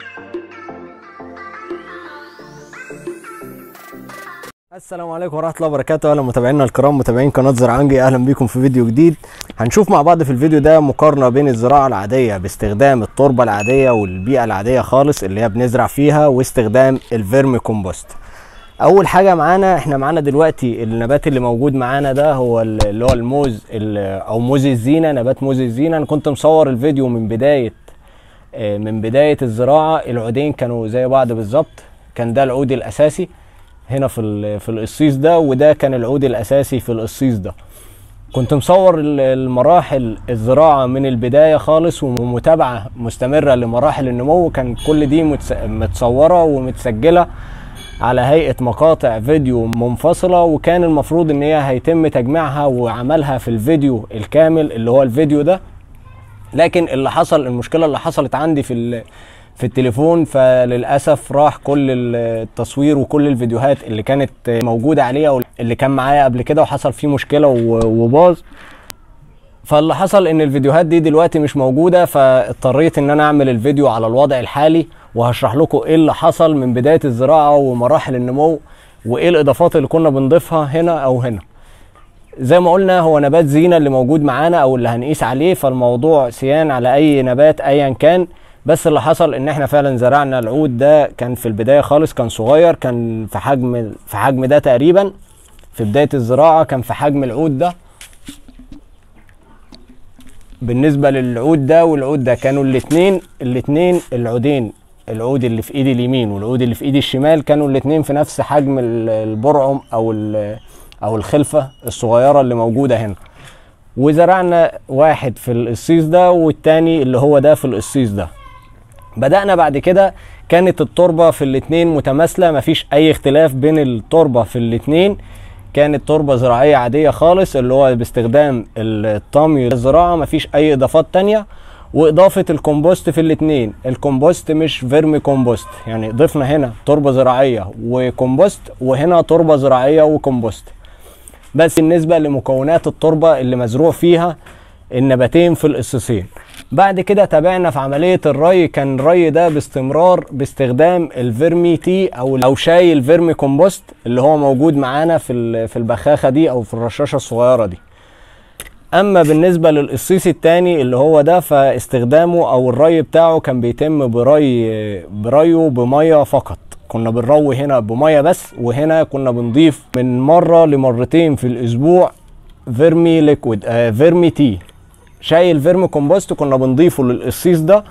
السلام عليكم ورحمه الله وبركاته اهلا متابعينا الكرام متابعين قناه زرعانجي اهلا بيكم في فيديو جديد هنشوف مع بعض في الفيديو ده مقارنه بين الزراعه العاديه باستخدام التربه العاديه والبيئه العاديه خالص اللي هي بنزرع فيها واستخدام الفيرمي كومبوست اول حاجه معانا احنا معانا دلوقتي النبات اللي موجود معانا ده هو اللي هو الموز او موز الزينه نبات موز الزينه انا كنت مصور الفيديو من بدايه من بدايه الزراعه العودين كانوا زي بعض بالظبط كان ده العود الاساسي هنا في في القصيص ده وده كان العود الاساسي في القصيص ده كنت مصور المراحل الزراعه من البدايه خالص ومتابعه مستمره لمراحل النمو كان كل دي متصوره ومتسجله على هيئه مقاطع فيديو منفصله وكان المفروض ان هي هيتم تجميعها وعملها في الفيديو الكامل اللي هو الفيديو ده لكن اللي حصل المشكله اللي حصلت عندي في في التليفون فللاسف راح كل التصوير وكل الفيديوهات اللي كانت موجوده عليه او اللي كان معايا قبل كده وحصل فيه مشكله وباظ فاللي حصل ان الفيديوهات دي دلوقتي مش موجوده فاضطريت ان انا اعمل الفيديو على الوضع الحالي وهشرح لكم ايه اللي حصل من بدايه الزراعه ومراحل النمو وايه الاضافات اللي كنا بنضيفها هنا او هنا زي ما قلنا هو نبات زينه اللي موجود معانا او اللي هنقيس عليه فالموضوع سيان على اي نبات ايا كان بس اللي حصل ان احنا فعلا زرعنا العود ده كان في البدايه خالص كان صغير كان في حجم في حجم ده تقريبا في بدايه الزراعه كان في حجم العود ده بالنسبه للعود ده والعود ده كانوا الاثنين الاثنين العودين العود اللي في ايدي اليمين والعود اللي في ايدي الشمال كانوا الاثنين في نفس حجم البرعم او او الخلفه الصغيره اللي موجوده هنا وزرعنا واحد في القصيص ده والتاني اللي هو ده في القصيص ده بدأنا بعد كده كانت التربة في الاتنين متماثلة مفيش أي اختلاف بين التربة في الاتنين كانت تربة زراعية عادية خالص اللي هو باستخدام الطمي للزراعة مفيش أي إضافات تانية وإضافة الكومبوست في الاتنين الكومبوست مش فيرمي كومبوست يعني ضفنا هنا تربة زراعية وكومبوست وهنا تربة زراعية وكومبوست بس بالنسبة لمكونات التربة اللي مزروع فيها النباتين في القصصين بعد كده تابعنا في عملية الري كان الري ده باستمرار باستخدام الفيرمي تي او او شاي الفيرمي كومبوست اللي هو موجود معانا في في البخاخة دي او في الرشاشة الصغيرة دي اما بالنسبة للقصيص التاني اللي هو ده فاستخدامه او الري بتاعه كان بيتم بري بريه بمية فقط كنا بنروي هنا بمية بس وهنا كنا بنضيف من مرة لمرتين في الاسبوع فيرمي ليكويد آه فيرمي تي شاي الفيرمي كومبوست كنا بنضيفه للقصيص ده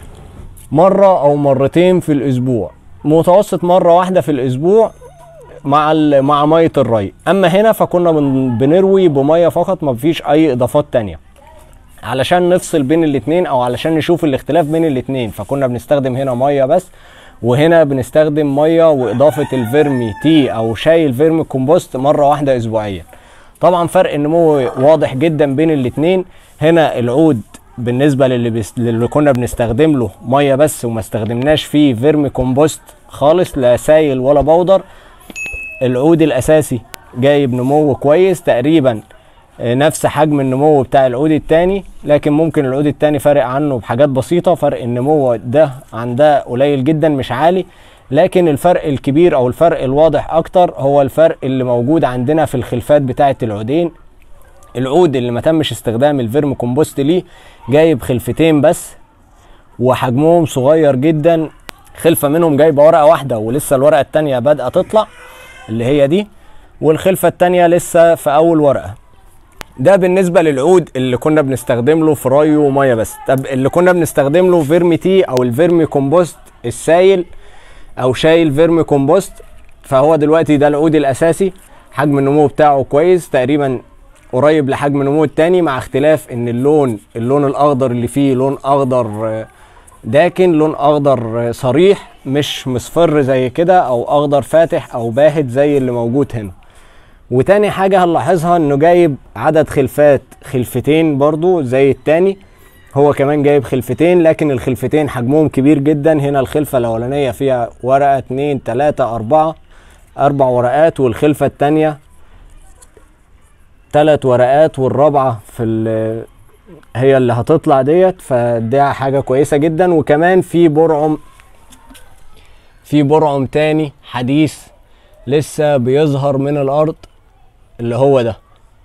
مرة أو مرتين في الأسبوع متوسط مرة واحدة في الأسبوع مع مع مية الري أما هنا فكنا بنروي بمية فقط ما فيش أي إضافات تانية علشان نفصل بين الاتنين أو علشان نشوف الاختلاف بين الاتنين فكنا بنستخدم هنا مية بس وهنا بنستخدم مية وإضافة الفيرمي تي أو شاي الفيرمي كومبوست مرة واحدة أسبوعيا طبعا فرق النمو واضح جدا بين الاتنين هنا العود بالنسبه للي, بس... للي كنا بنستخدم له ميه بس وما استخدمناش فيه فيرمي كومبوست خالص لا سايل ولا بودر العود الاساسي جايب نمو كويس تقريبا نفس حجم النمو بتاع العود التاني لكن ممكن العود التاني فارق عنه بحاجات بسيطه فرق النمو ده عن ده قليل جدا مش عالي لكن الفرق الكبير او الفرق الواضح اكتر هو الفرق اللي موجود عندنا في الخلفات بتاعه العودين العود اللي ما تمش استخدام الفيرم كومبوست ليه جايب خلفتين بس وحجمهم صغير جدا خلفة منهم جايبة ورقة واحدة ولسه الورقة التانية بادئة تطلع اللي هي دي والخلفة التانية لسه في أول ورقة ده بالنسبة للعود اللي كنا بنستخدم له في ري ومية بس طب اللي كنا بنستخدم له فيرمي تي أو الفيرمي كومبوست السايل أو شاي الفيرمي كومبوست فهو دلوقتي ده العود الأساسي حجم النمو بتاعه كويس تقريبا قريب لحجم النمو التاني مع اختلاف ان اللون اللون الاخضر اللي فيه لون اخضر داكن لون اخضر صريح مش مصفر زي كده او اخضر فاتح او باهت زي اللي موجود هنا وتاني حاجة هنلاحظها انه جايب عدد خلفات خلفتين برضو زي التاني هو كمان جايب خلفتين لكن الخلفتين حجمهم كبير جدا هنا الخلفة الاولانية فيها ورقة اتنين تلاتة اربعة اربع ورقات والخلفة التانية تلات ورقات والرابعة في هي اللي هتطلع ديت فدي حاجة كويسة جدا وكمان في برعم في برعم تاني حديث لسه بيظهر من الارض اللي هو ده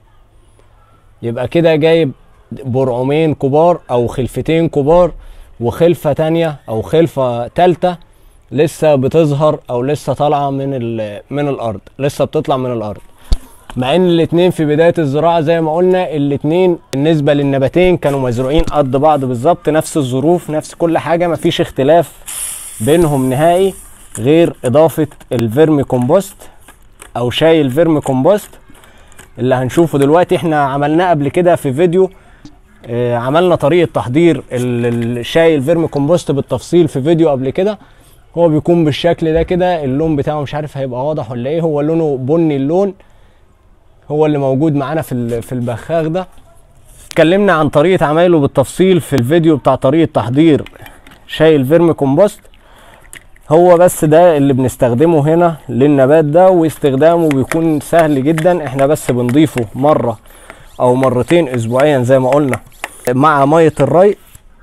يبقى كده جايب برعمين كبار او خلفتين كبار وخلفة تانية او خلفة تالتة لسه بتظهر او لسه طالعة من ال- من الارض لسه بتطلع من الارض مع ان الاتنين في بداية الزراعة زي ما قلنا الاتنين بالنسبة للنباتين كانوا مزروعين قد بعض بالظبط نفس الظروف نفس كل حاجة مفيش اختلاف بينهم نهائي غير اضافة الفيرمي كومبوست او شاي الفيرمي كومبوست اللي هنشوفه دلوقتي احنا عملناه قبل كده في فيديو اه عملنا طريقة تحضير ال- الشاي الفيرمي كومبوست بالتفصيل في فيديو قبل كده هو بيكون بالشكل ده كده اللون بتاعه مش عارف هيبقى واضح ولا ايه هو لونه بني اللون هو اللي موجود معانا في ال- في البخاخ ده اتكلمنا عن طريقة عمايله بالتفصيل في الفيديو بتاع طريقة تحضير شاي الفيرمي كومبوست هو بس ده اللي بنستخدمه هنا للنبات ده واستخدامه بيكون سهل جدا احنا بس بنضيفه مرة او مرتين اسبوعيا زي ما قلنا مع مية الري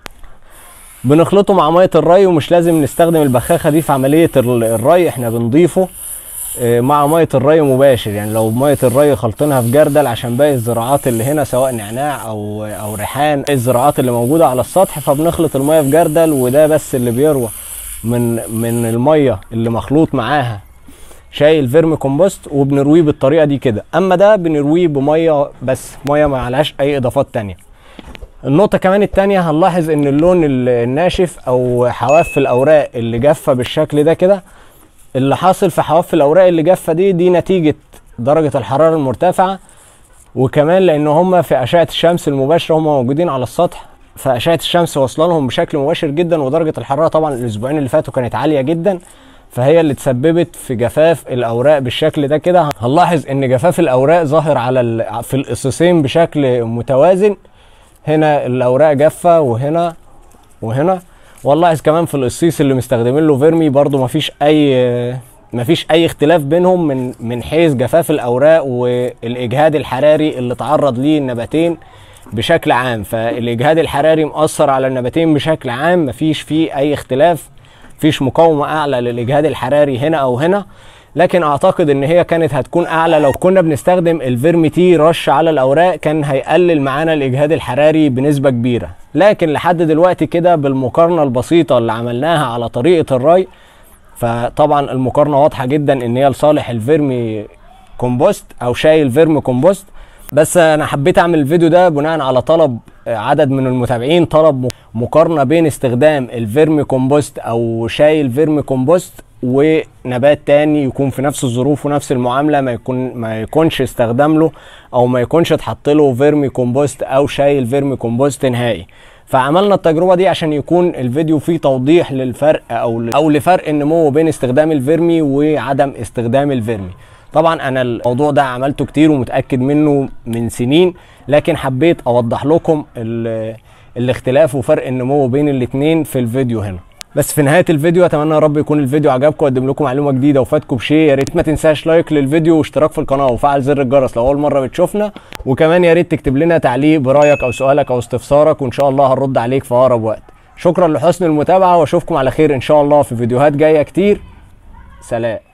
بنخلطه مع مية الري ومش لازم نستخدم البخاخة دي في عملية ال- الري احنا بنضيفه آه، مع مية الري مباشر يعني لو مية الري خلطينها في جردل عشان باقي الزراعات اللي هنا سواء نعناع او او ريحان الزراعات اللي موجودة على السطح فبنخلط المية في جردل وده بس اللي بيروى من من المية اللي مخلوط معاها شاي الفيرمي كومبوست وبنرويه بالطريقة دي كده اما ده بنرويه بمية بس مية ما عليهاش اي اضافات تانية النقطة كمان التانية هنلاحظ ان اللون ال- الناشف او حواف الاوراق اللي جافة بالشكل ده كده اللي حاصل في حواف الاوراق اللي جافة دي دي نتيجة درجة الحرارة المرتفعة وكمان لان هم في اشعة الشمس المباشرة هم موجودين على السطح فاشعة الشمس واصله لهم بشكل مباشر جدا ودرجة الحرارة طبعا الاسبوعين اللي فاتوا كانت عالية جدا فهي اللي تسببت في جفاف الاوراق بالشكل ده كده هنلاحظ ان جفاف الاوراق ظاهر على ال- في القصصين بشكل متوازن هنا الاوراق جافه وهنا وهنا والله كمان في القصيص اللي مستخدمين له فيرمي برضو مفيش اي مفيش اي اختلاف بينهم من من حيث جفاف الاوراق والاجهاد الحراري اللي تعرض ليه النباتين بشكل عام فالاجهاد الحراري مأثر على النباتين بشكل عام مفيش فيه اي اختلاف مفيش مقاومه اعلى للاجهاد الحراري هنا او هنا لكن اعتقد ان هي كانت هتكون اعلى لو كنا بنستخدم الفيرمي تي رش على الاوراق كان هيقلل معانا الاجهاد الحراري بنسبه كبيره لكن لحد دلوقتي كده بالمقارنه البسيطه اللي عملناها على طريقه الري فطبعا المقارنه واضحه جدا ان هي لصالح الفيرمي كومبوست او شاي الفيرمي كومبوست بس انا حبيت اعمل الفيديو ده بناء على طلب عدد من المتابعين طلب مقارنه بين استخدام الفيرمي كومبوست او شاي الفيرمي كومبوست ونبات تاني يكون في نفس الظروف ونفس المعامله ما يكون ما يكونش استخدم له او ما يكونش اتحط له فيرمي كومبوست او شاي الفيرمي كومبوست نهائي فعملنا التجربه دي عشان يكون الفيديو فيه توضيح للفرق او او لفرق النمو بين استخدام الفيرمي وعدم استخدام الفيرمي طبعا انا الموضوع ده عملته كتير ومتاكد منه من سنين لكن حبيت اوضح لكم ال- الاختلاف وفرق النمو بين الاتنين في الفيديو هنا بس في نهايه الفيديو اتمنى يا رب يكون الفيديو عجبكم واقدم لكم معلومه جديده وفاتكم بشيء يا ريت ما تنساش لايك للفيديو واشتراك في القناه وفعل زر الجرس لو اول مره بتشوفنا وكمان يا ريت تكتب لنا تعليق برايك او سؤالك او استفسارك وان شاء الله هنرد عليك في اقرب وقت شكرا لحسن المتابعه واشوفكم على خير ان شاء الله في فيديوهات جايه كتير سلام